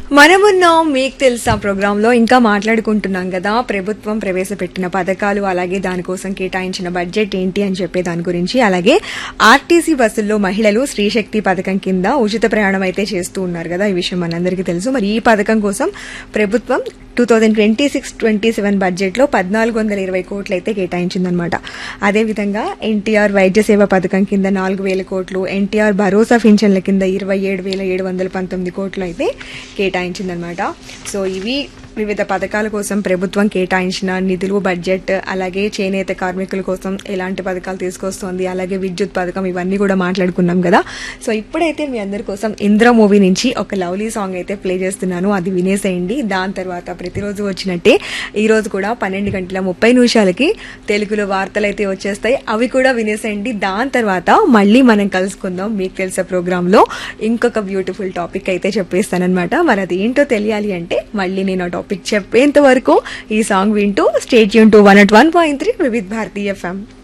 మనమున్నాం మీకు తెలుసా ప్రోగ్రాంలో ఇంకా మాట్లాడుకుంటున్నాం కదా ప్రభుత్వం ప్రవేశపెట్టిన పథకాలు అలాగే దానికోసం కేటాయించిన బడ్జెట్ ఏంటి అని చెప్పే దాని గురించి అలాగే ఆర్టీసీ బస్సుల్లో మహిళలు స్త్రీశక్తి పథకం కింద ఉచిత ప్రయాణం అయితే చేస్తూ ఉన్నారు కదా ఈ విషయం మనందరికీ తెలుసు మరి ఈ పథకం కోసం ప్రభుత్వం two thousand twenty six twenty seven బడ్జెట్లో పద్నాలుగు వందల ఇరవై కోట్లు అయితే కేటాయించిందనమాట అదేవిధంగా ఎన్టీఆర్ వైద్య సేవ పథకం కింద నాలుగు వేల కోట్లు ఎన్టీఆర్ భరోసా పింఛన్ల కింద ఇరవై ఏడు వేల ఏడు వందల పంతొమ్మిది కోట్లు అయితే కేటాయించిందనమాట సో ఇవి వివిధ పథకాల కోసం ప్రభుత్వం కేటాయించిన నిధులు బడ్జెట్ అలాగే చేనేత కార్మికుల కోసం ఎలాంటి పథకాలు తీసుకొస్తోంది అలాగే విద్యుత్ పథకం ఇవన్నీ కూడా మాట్లాడుకున్నాం కదా సో ఇప్పుడైతే మీ అందరి కోసం ఇంద్ర మూవీ నుంచి ఒక లవ్లీ సాంగ్ అయితే ప్లే చేస్తున్నాను అది వినేసేయండి దాని తర్వాత ప్రతిరోజు వచ్చినట్టే ఈ రోజు కూడా పన్నెండు గంటల ముప్పై నిమిషాలకి తెలుగులో వార్తలు అయితే వచ్చేస్తాయి అవి కూడా వినేసేయండి దాని తర్వాత మళ్ళీ మనం కలుసుకుందాం మీకు తెలిసే ప్రోగ్రాంలో ఇంకొక బ్యూటిఫుల్ టాపిక్ అయితే చెప్పేస్తానమాట మరి అది ఏంటో తెలియాలి అంటే మళ్ళీ నేను ఆ టాపిక్ చెప్పేంత వరకు ఈ సాంగ్ వింటూ స్టేట్ యూన్ to one at one point three Vividh Bharati FM